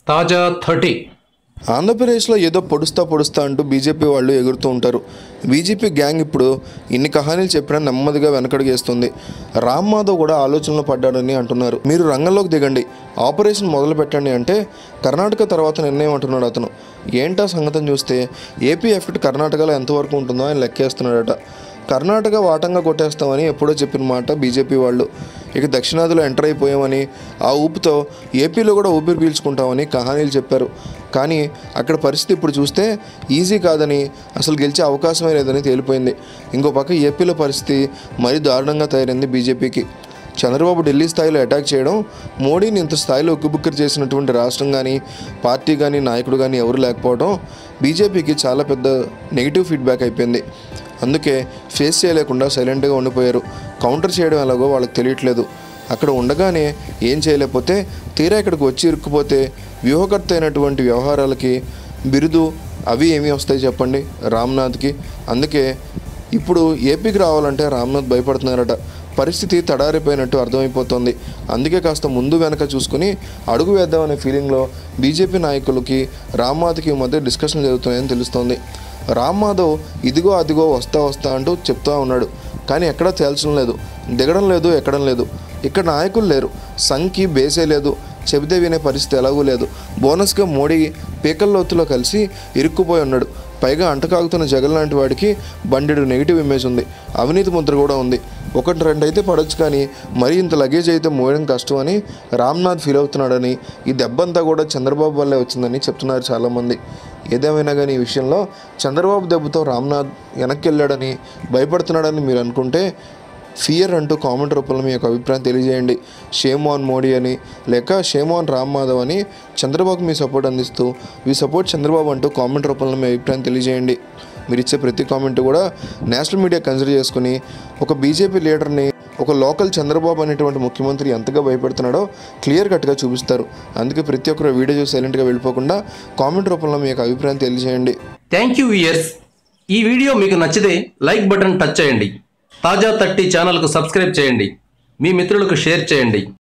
తాజా థర్టీ ఆంధ్రప్రదేశ్లో ఏదో పొడుస్తా పొడుస్తా అంటూ బీజేపీ వాళ్ళు ఎగురుతూ ఉంటారు బీజేపీ గ్యాంగ్ ఇప్పుడు ఇన్ని కహానీలు చెప్పినా నెమ్మదిగా వెనకడుగేస్తుంది రామ్ మాధవ్ కూడా ఆలోచనలో పడ్డాడని అంటున్నారు మీరు రంగంలోకి దిగండి ఆపరేషన్ మొదలు పెట్టండి అంటే కర్ణాటక తర్వాత నిర్ణయం అంటున్నాడు అతను ఏంటా సంగతిని చూస్తే ఏపీ ఎఫెక్ట్ కర్ణాటకలో ఎంతవరకు ఉంటుందో ఆయన లెక్కేస్తున్నాడట కర్ణాటక వాటంగా కొట్టేస్తామని ఎప్పుడో చెప్పిన మాట బీజేపీ వాళ్ళు ఇక దక్షిణాదిలో ఎంటర్ అయిపోయామని ఆ ఊపుతో ఏపీలో కూడా ఊపిరి పీల్చుకుంటామని కహానీలు చెప్పారు కానీ అక్కడ పరిస్థితి ఇప్పుడు చూస్తే ఈజీ కాదని అసలు గెలిచే అవకాశమే లేదని తేలిపోయింది ఇంకో పక్క ఏపీలో పరిస్థితి మరీ దారుణంగా తయారైంది బీజేపీకి చంద్రబాబు ఢిల్లీ స్థాయిలో అటాక్ చేయడం మోడీని ఇంత స్థాయిలో ఉక్కుబుక్కరు చేసినటువంటి రాష్ట్రం కానీ పార్టీ కానీ నాయకుడు కానీ ఎవరు లేకపోవడం బీజేపీకి చాలా పెద్ద నెగిటివ్ ఫీడ్బ్యాక్ అయిపోయింది అందుకే ఫేస్ చేయలేకుండా సైలెంట్గా ఉండిపోయారు కౌంటర్ చేయడం ఎలాగో వాళ్ళకి తెలియట్లేదు అక్కడ ఉండగానే ఏం చేయలేకపోతే తీరా ఇక్కడికి వచ్చి ఇరుక్కుపోతే వ్యూహకర్త అయినటువంటి వ్యవహారాలకి బిరుదు అవి ఏమి వస్తాయి చెప్పండి రామ్నాథ్కి అందుకే ఇప్పుడు ఏపీకి రావాలంటే రామ్నాథ్ భయపడుతున్నారట పరిస్థితి తడారిపోయినట్టు అర్థమైపోతుంది అందుకే కాస్త ముందు వెనక చూసుకుని అడుగు వేద్దామనే ఫీలింగ్లో బీజేపీ నాయకులకి రామ్నాథ్కి మధ్య డిస్కషన్ జరుగుతున్నాయని తెలుస్తోంది రామ్ మాధవ్ ఇదిగో అదిగో వస్తా వస్తా అంటూ చెప్తా ఉన్నాడు కానీ ఎక్కడా తేల్చడం లేదు దిగడం లేదు ఎక్కడం లేదు ఇక్కడ నాయకులు లేరు సంఖ్య బేసే లేదు చెబితే వినే పరిస్థితి ఎలాగూ లేదు బోనస్గా మోడీ పీకల్లోతులో కలిసి ఇరుక్కుపోయి ఉన్నాడు పైగా అంటకాగుతున్న జగన్ లాంటి వాడికి బండెడు నెగిటివ్ ఇమేజ్ ఉంది అవినీతి ముద్ర కూడా ఉంది ఒకటి రెండు అయితే పడవచ్చు కానీ మరీ ఇంత లగేజ్ అయితే మోయడం కష్టం అని రామ్నాథ్ ఫీల్ అవుతున్నాడని ఈ దెబ్బంతా కూడా చంద్రబాబు వల్లే వచ్చిందని చెప్తున్నారు చాలామంది ఏదేమైనా కానీ ఈ విషయంలో చంద్రబాబు దెబ్బతో రామ్నాథ్ వెనక్కి వెళ్ళాడని భయపడుతున్నాడని మీరు అనుకుంటే ఫియర్ అంటూ కామెంట్ రూపంలో మీ యొక్క అభిప్రాయం తెలియజేయండి షేమాన్ మోడీ అని లేక షేమాన్ రామ్ మాధవ్ అని చంద్రబాబుకి మీ సపోర్ట్ అందిస్తూ మీ సపోర్ట్ చంద్రబాబు అంటూ కామెంట్ రూపంలో మీ అభిప్రాయం తెలియజేయండి మీరు ఇచ్చే ప్రతి కామెంట్ కూడా నేషనల్ మీడియా కన్సిడర్ చేసుకుని ఒక బీజేపీ లీడర్ని ఒక లోకల్ చంద్రబాబు అనేటువంటి ముఖ్యమంత్రి ఎంతగా భయపెడుతున్నాడో క్లియర్ కట్గా చూపిస్తారు అందుకే ప్రతి ఒక్కరు వీడియో చూసి సైలెంట్గా వెళ్ళిపోకుండా కామెంట్ రూపంలో మీ యొక్క అభిప్రాయం తెలియజేయండి థ్యాంక్ యూ ఇయర్స్ ఈ వీడియో మీకు నచ్చితే లైక్ బటన్ టచ్ చేయండి తాజా థర్టీ ఛానల్కు సబ్స్క్రైబ్ చేయండి మీ మిత్రులకు షేర్ చేయండి